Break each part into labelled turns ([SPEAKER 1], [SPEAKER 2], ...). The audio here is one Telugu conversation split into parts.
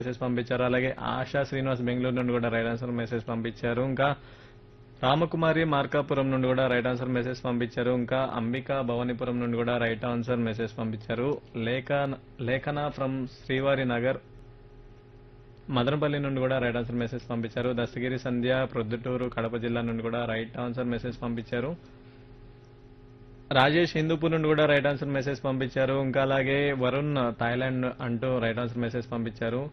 [SPEAKER 1] మెసేజ్ పంపించారు అలాగే ఆశా శ్రీనివాస్ బెంగళూరు నుండి కూడా రైట్ ఆన్సర్ మెసేజ్ పంపించారు ఇంకా రామకుమారి మార్కాపురం నుండి కూడా రైట్ ఆన్సర్ మెసేజ్ పంపించారు ఇంకా అంబిక భవానీపురం నుండి కూడా రైట్ ఆన్సర్ మెసేజ్ పంపించారు లేఖ లేఖన ఫ్రమ్ శ్రీవారి నగర్ మదనపల్లి నుండి కూడా రైట్ ఆన్సర్ మెసేజ్ పంపించారు దస్తగిరి సంధ్య ప్రొద్దుటూరు కడప జిల్లా నుండి కూడా రైట్ ఆన్సర్ మెసేజ్ పంపించారు రాజేష్ హిందూపూర్ నుండి కూడా రైట్ ఆన్సర్ మెసేజ్ పంపించారు ఇంకా అలాగే వరుణ్ థాయిలాండ్ అంటూ రైట్ ఆన్సర్ మెసేజ్ పంపించారు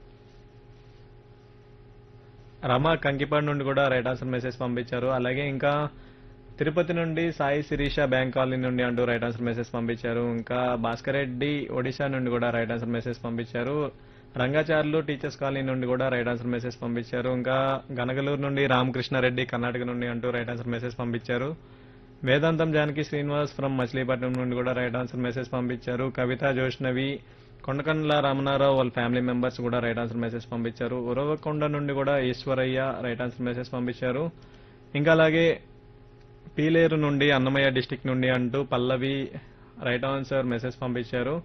[SPEAKER 1] రమ కంకిపాడు నుండి కూడా రైట్ ఆన్సర్ మెసేజ్ పంపించారు అలాగే ఇంకా తిరుపతి నుండి సాయి శిరీష బ్యాంక్ కాలనీ నుండి అంటూ రైట్ ఆన్సర్ మెసేజ్ పంపించారు ఇంకా భాస్కర్ రెడ్డి ఒడిశా నుండి కూడా రైట్ ఆన్సర్ మెసేజ్ పంపించారు రంగాచార్లు టీచర్స్ కాలనీ నుండి కూడా రైట్ ఆన్సర్ మెసేజ్ పంపించారు ఇంకా గనగలూరు నుండి రామకృష్ణారెడ్డి కర్ణాటక నుండి అంటూ రైట్ ఆన్సర్ మెసేజ్ పంపించారు వేదాంతం జానకి శ్రీనివాస్ ఫ్రమ్ మచిలీపట్నం నుండి కూడా రైట్ ఆన్సర్ మెసేజ్ పంపించారు కవిత జోష్నవి కొండకండ్ల రామనారావు వాళ్ళ ఫ్యామిలీ మెంబర్స్ కూడా రైట్ ఆన్సర్ మెసేజ్ పంపించారు ఉరవకొండ నుండి కూడా ఈశ్వరయ్య రైట్ ఆన్సర్ మెసేజ్ పంపించారు ఇంకా అలాగే పీలేరు నుండి అన్నమయ్య డిస్టిక్ నుండి అంటూ పల్లవి రైట్ ఆన్సర్ మెసేజ్ పంపించారు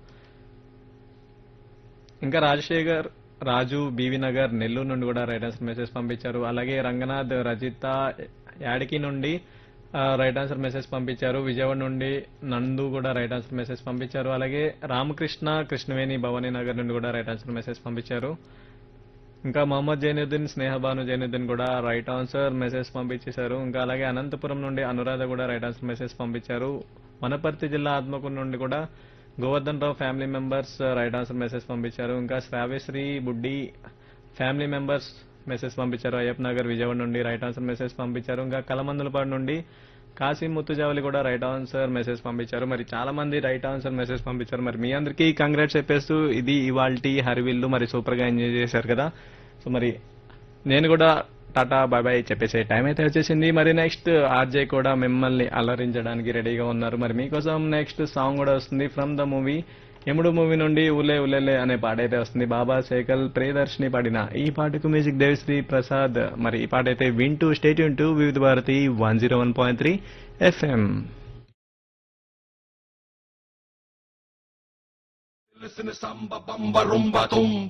[SPEAKER 1] ఇంకా రాజశేఖర్ రాజు బీవీ నగర్ నెల్లూరు నుండి కూడా రైట్ ఆన్సర్ మెసేజ్ పంపించారు అలాగే రంగనాథ్ రజిత యాడికి నుండి ఆ, రైట్ ఆన్సర్ మెసేజ్ పంపించారు విజయవాడ నుండి నందు కూడా రైట్ ఆన్సర్ మెసేజ్ పంపించారు అలాగే రామకృష్ణ కృష్ణవేణి భవానీ నగర్ నుండి కూడా రైట్ ఆన్సర్ మెసేజ్ పంపించారు ఇంకా మహమ్మద్ జైనుద్దీన్ స్నేహబాను జైనుద్దీన్ కూడా రైట్ ఆన్సర్ మెసేజ్ పంపించేశారు ఇంకా అలాగే అనంతపురం నుండి అనురాధ కూడా రైట్ ఆన్సర్ మెసేజ్ పంపించారు వనపర్తి జిల్లా ఆత్మకూరు నుండి కూడా Govardhan Rao family members right answer message పంపించారు ఇంకా శ్రావ్యశ్రీ బుడ్డి ఫ్యామిలీ మెంబర్స్ మెసేజ్ పంపించారు అయ్యప్ప నగర్ విజయవాడ నుండి రైట్ ఆన్సర్ మెసేజ్ పంపించారు ఇంకా కలమందులపాడు నుండి కాసిం ముత్తుజావలి కూడా రైట్ ఆన్సర్ మెసేజ్ పంపించారు మరి చాలా మంది రైట్ ఆన్సర్ మెసేజ్ పంపించారు మరి మీ అందరికీ కంగ్రాట్స్ చెప్పేస్తూ ఇది ఇవాల్టి హరివిల్లు మరి సూపర్ గా ఎంజాయ్ చేశారు కదా సో మరి నేను కూడా టాటా బాయ్ బాయ్ చెప్పేసే టైం అయితే వచ్చేసింది మరి నెక్స్ట్ ఆర్జే కూడా మిమ్మల్ని అలరించడానికి రెడీగా ఉన్నారు మరి మీకోసం నెక్స్ట్ సాంగ్ కూడా వస్తుంది from the movie Yamudu movie నుండి ఉలే ఉలేలే అనే పాట అయితే వస్తుంది బాబా శేఖల్ ప్రియదర్శిని పాడిన ఈ పాటకు మ్యూజిక్ దేవిశ్రీ ప్రసాద్ మరి ఈ పాట అయితే వింటూ state to Vividh Bharati one zero one point three FM
[SPEAKER 2] Listen to samba, bamba, rumba, tumba.